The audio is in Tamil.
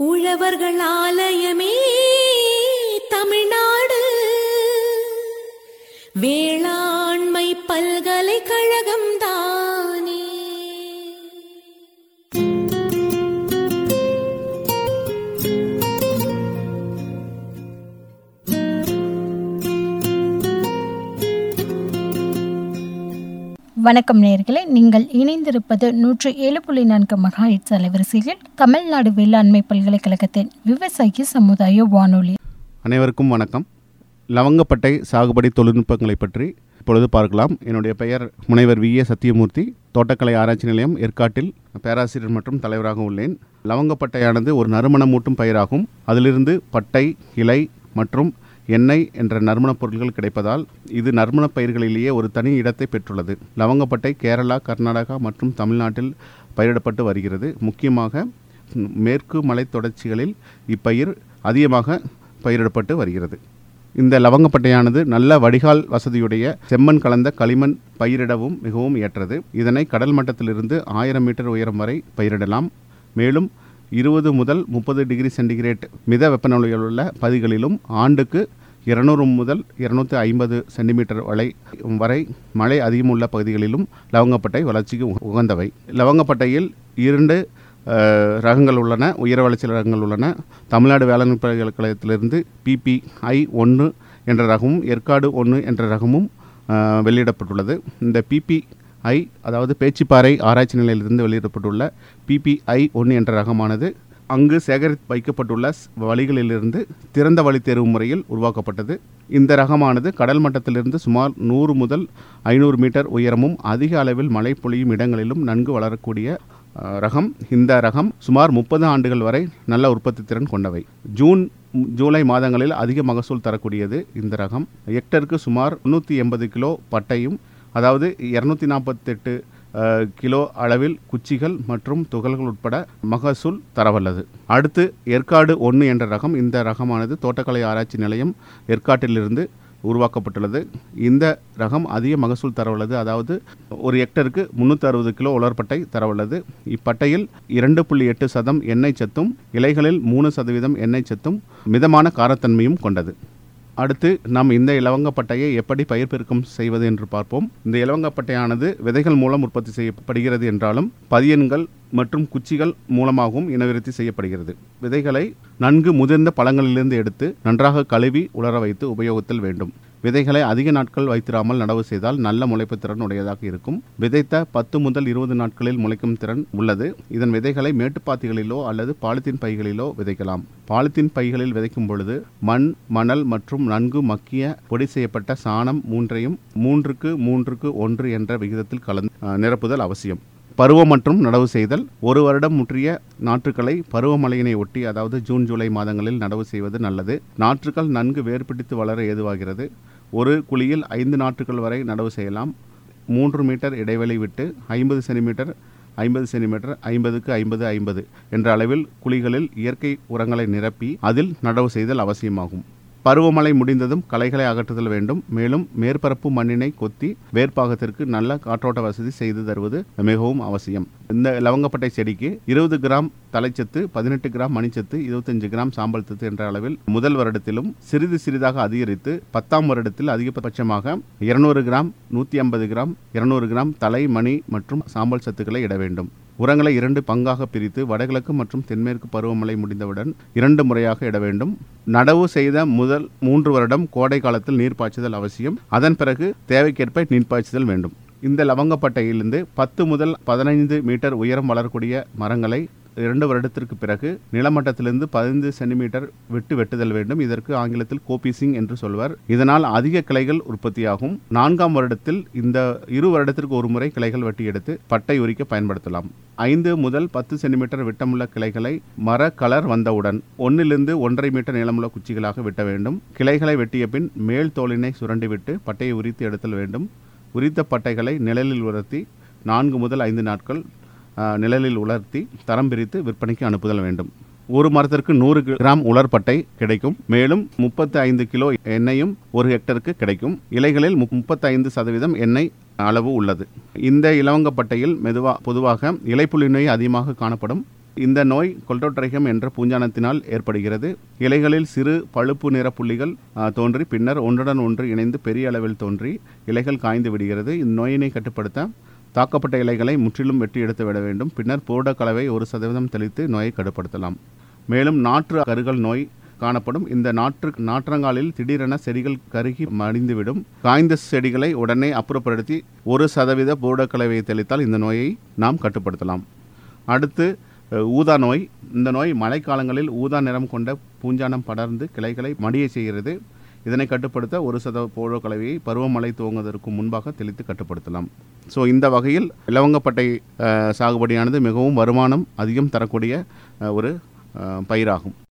உழவர்கள் ஆலயமே தமிழ்நாடு வேளாண்மை பல்கலைக்கழகம் தானே வணக்கம் நேயர்களே நீங்கள் இணைந்திருப்பது நூற்று ஏழு புள்ளி நான்கு மெகாஹெட்ஸ் அலைவரிசையில் தமிழ்நாடு வேளாண்மை பல்கலைக்கழகத்தின் விவசாயி சமுதாய வானொலி அனைவருக்கும் வணக்கம் லவங்கப்பட்டை சாகுபடி தொழில்நுட்பங்களை பற்றி இப்பொழுது பார்க்கலாம் என்னுடைய பெயர் முனைவர் வி ஏ சத்தியமூர்த்தி தோட்டக்கலை ஆராய்ச்சி நிலையம் ஏற்காட்டில் பேராசிரியர் மற்றும் தலைவராக உள்ளேன் லவங்கப்பட்டையானது ஒரு நறுமணமூட்டும் பயிராகும் அதிலிருந்து பட்டை இலை மற்றும் எண்ணெய் என்ற நறுமணப் பொருட்கள் கிடைப்பதால் இது நறுமணப் பயிர்களிலேயே ஒரு தனி இடத்தை பெற்றுள்ளது லவங்கப்பட்டை கேரளா கர்நாடகா மற்றும் தமிழ்நாட்டில் பயிரிடப்பட்டு வருகிறது முக்கியமாக மேற்கு மலைத் தொடர்ச்சிகளில் இப்பயிர் அதிகமாக பயிரிடப்பட்டு வருகிறது இந்த லவங்கப்பட்டையானது நல்ல வடிகால் வசதியுடைய செம்மண் கலந்த களிமண் பயிரிடவும் மிகவும் ஏற்றது இதனை கடல் மட்டத்திலிருந்து ஆயிரம் மீட்டர் உயரம் வரை பயிரிடலாம் மேலும் இருபது முதல் முப்பது டிகிரி சென்டிகிரேட் மித வெப்பநிலையுள்ள பகுதிகளிலும் ஆண்டுக்கு இருநூறு முதல் இருநூற்றி ஐம்பது சென்டிமீட்டர் வரை வரை மழை அதிகமுள்ள பகுதிகளிலும் லவங்கப்பட்டை வளர்ச்சிக்கு உக- உகந்தவை லவங்கப்பட்டையில் இரண்டு அஹ், ரகங்கள் உள்ளன உயர வளர்ச்சி ரகங்கள் உள்ளன தமிழ்நாடு வேளாண் பல்கலைக்கழகத்திலிருந்து பிபிஐ ஒன்று என்ற ரகமும் ஏற்காடு ஒன்று என்ற ரகமும் அஹ், வெளியிடப்பட்டுள்ளது இந்த பிபிஐ அதாவது பேச்சிப்பாறை ஆராய்ச்சி நிலையத்திலிருந்து வெளியிடப்பட்டுள்ள பிபிஐ ஒன்று என்ற ரகமானது அங்கு சேகரித்து வைக்கப்பட்டுள்ள ஸ்- வழிகளிலிருந்து திறந்த வழி தேர்வு முறையில் உருவாக்கப்பட்டது இந்த ரகமானது கடல் மட்டத்திலிருந்து சுமார் நூறு முதல் ஐநூறு மீட்டர் உயரமும் அதிக அளவில் மழை பொழியும் இடங்களிலும் நன்கு வளரக்கூடிய அஹ், ரகம் இந்த ரகம் சுமார் முப்பது ஆண்டுகள் வரை நல்ல உற்பத்தி திறன் கொண்டவை ஜூன் ம், ஜூலை மாதங்களில் அதிக மகசூல் தரக்கூடியது இந்த ரகம் ஹெக்டருக்கு சுமார் முந்நூற்றி எண்பது கிலோ பட்டையும் அதாவது இரநூத்தி நாற்பத்தெட்டு கிலோ அளவில் குச்சிகள் மற்றும் துகள்கள் உட்பட மகசூல் தரவல்லது அடுத்து ஏற்காடு ஒன்று என்ற ரகம் இந்த ரகமானது தோட்டக்கலை ஆராய்ச்சி நிலையம் ஏற்காட்டிலிருந்து உருவாக்கப்பட்டுள்ளது இந்த ரகம் அதிக மகசூல் தரவுள்ளது அதாவது ஒரு ஹெக்டருக்கு முந்நூற்றி அறுபது கிலோ உலர்பட்டை தரவுள்ளது இப்பட்டையில் இரண்டு புள்ளி எட்டு சதம் எண்ணெய் சத்தும் இலைகளில் மூணு சதவீதம் எண்ணெய் சத்தும் மிதமான காரத்தன்மையும் கொண்டது அடுத்து நாம் இந்த இலவங்கப்பட்டையை எப்படி பயிர் பெருக்கம் செய்வது என்று பார்ப்போம் இந்த இலவங்கப்பட்டையானது விதைகள் மூலம் உற்பத்தி செய்யப்படுகிறது என்றாலும் பதியன்கள் மற்றும் குச்சிகள் மூலமாகவும் இனவிருத்தி செய்யப்படுகிறது விதைகளை நன்கு முதிர்ந்த பழங்களிலிருந்து எடுத்து நன்றாக கழுவி உலர வைத்து உபயோகித்தல் வேண்டும் விதைகளை அதிக நாட்கள் வைத்திராமல் நடவு செய்தால் நல்ல முளைப்பு திறன் உடையதாக இருக்கும் விதைத்த பத்து முதல் இருபது நாட்களில் முளைக்கும் திறன் உள்ளது இதன் விதைகளை மேட்டுப்பாத்திகளிலோ அல்லது பாலித்தீன் பைகளிலோ விதைக்கலாம் பாலித்தீன் பைகளில் விதைக்கும் பொழுது மண் மணல் மற்றும் நன்கு மக்கிய பொடி செய்யப்பட்ட சாணம் மூன்றையும் மூன்றுக்கு மூன்றுக்கு ஒன்று என்ற விகிதத்தில் கலந்து அஹ், நிரப்புதல் அவசியம் பருவம் மற்றும் நடவு செய்தல் ஒரு வருடம் முற்றிய நாற்றுக்களை பருவமழையினை ஒட்டி அதாவது ஜூன் ஜூலை மாதங்களில் நடவு செய்வது நல்லது நாற்றுக்கள் நன்கு வேர்பிடித்து வளர ஏதுவாகிறது ஒரு குழியில் ஐந்து நாற்றுக்கள் வரை நடவு செய்யலாம் மூன்று மீட்டர் இடைவெளி விட்டு ஐம்பது சென்டிமீட்டர் ஐம்பது சென்டிமீட்டர் ஐம்பதுக்கு ஐம்பது ஐம்பது என்ற அளவில் குழிகளில் இயற்கை உரங்களை நிரப்பி அதில் நடவு செய்தல் அவசியமாகும் பருவமழை முடிந்ததும் களைகளை அகற்றுதல் வேண்டும் மேலும் மேற்பரப்பு மண்ணினை கொத்தி வேர்ப்பாகத்திற்கு நல்ல காற்றோட்ட வசதி செய்து தருவது மிகவும் அவசியம் இந்த லவங்கப்பட்டை செடிக்கு இருபது கிராம் தலைச்சத்து பதினெட்டு கிராம் மணிச்சத்து இருபத்தஞ்சு கிராம் சாம்பல் சத்து என்ற அளவில் முதல் வருடத்திலும் சிறிது சிறிதாக அதிகரித்து பத்தாம் வருடத்தில் அதிகபட்சமாக இருநூறு கிராம் நூற்றி ஐம்பது கிராம் இருநூறு கிராம் தலை மணி மற்றும் சாம்பல் சத்துக்களை இட வேண்டும் உரங்களை இரண்டு பங்காக பிரித்து வடகிழக்கு மற்றும் தென்மேற்கு பருவமழை முடிந்தவுடன் இரண்டு முறையாக இட வேண்டும் நடவு செய்த முதல் மூன்று வருடம் கோடை காலத்தில் நீர் பாய்ச்சுதல் அவசியம் அதன் பிறகு தேவைக்கேற்ப நீர் பாய்ச்சுதல் வேண்டும் இந்த லவங்கப்பட்டையிலிருந்து பத்து முதல் பதினைந்து மீட்டர் உயரம் வளரக்கூடிய மரங்களை இரண்டு வருடத்திற்கு பிறகு நிலமட்டத்திலிருந்து பதினைந்து சென்டிமீட்டர் விட்டு வெட்டுதல் வேண்டும் இதற்கு ஆங்கிலத்தில் கோபிசிங் என்று சொல்வர் இதனால் அதிக கிளைகள் உற்பத்தியாகும் நான்காம் வருடத்தில் இந்த இரு வருடத்திற்கு ஒரு முறை கிளைகள் வெட்டி எடுத்து பட்டை உரிக்க பயன்படுத்தலாம் ஐந்து முதல் பத்து சென்டிமீட்டர் விட்டமுள்ள கிளைகளை மர கலர் வந்தவுடன் ஒன்றிலிருந்து ஒன்றரை மீட்டர் நீளமுள்ள குச்சிகளாக வெட்ட வேண்டும் கிளைகளை வெட்டிய பின் மேல் தோலினை சுரண்டிவிட்டு பட்டையை உரித்து எடுத்தல் வேண்டும் உரித்த பட்டைகளை நிழலில் உலர்த்தி நான்கு முதல் ஐந்து நாட்கள் ஆ, நிழலில் உலர்த்தி தரம் பிரித்து விற்பனைக்கு அனுப்புதல் வேண்டும் ஒரு மரத்திற்கு நூறு கிராம் உலர்பட்டை கிடைக்கும் மேலும் முப்பத்தி ஐந்து கிலோ எண்ணெயும் ஒரு ஹெக்டருக்கு கிடைக்கும் இலைகளில் முப்பத்தைந்து சதவீதம் எண்ணெய் அளவு உள்ளது இந்த இலவங்கப்பட்டையில் மெதுவா பொதுவாக இலைப்புள்ளி நோய் அதிகமாக காணப்படும் இந்த நோய் கொல்டோட்ரைகம் என்ற பூஞ்சானத்தினால் ஏற்படுகிறது இலைகளில் சிறு பழுப்பு நிற புள்ளிகள் ஆ, தோன்றி பின்னர் ஒன்றுடன் ஒன்று இணைந்து பெரிய அளவில் தோன்றி இலைகள் காய்ந்து விடுகிறது இந்நோயினை கட்டுப்படுத்த தாக்கப்பட்ட இலைகளை முற்றிலும் வெட்டி எடுத்து விட வேண்டும் பின்னர் போட கலவை ஒரு சதவீதம் தெளித்து நோயை கட்டுப்படுத்தலாம் மேலும் நாற்று கருகல் நோய் காணப்படும் இந்த நாற்று நாற்றங்காலில் திடீரென செடிகள் கருகி மடிந்துவிடும் காய்ந்த செடிகளை உடனே அப்புறப்படுத்தி ஒரு சதவீத போட கலவையை தெளித்தால் இந்த நோயை நாம் கட்டுப்படுத்தலாம் அடுத்து அஹ், ஊதா நோய் இந்த நோய் மழைக்காலங்களில் ஊதா நிறம் கொண்ட பூஞ்சானம் படர்ந்து கிளைகளை மடிய செய்கிறது இதனை கட்டுப்படுத்த ஒரு சத போழ கலவையை பருவமழை துவங்குவதற்கு முன்பாக தெளித்து கட்டுப்படுத்தலாம் ஸோ இந்த வகையில் இலவங்கப்பட்டை அஹ், சாகுபடியானது மிகவும் வருமானம் அதிகம் தரக்கூடிய அஹ், ஒரு அஹ், பயிராகும்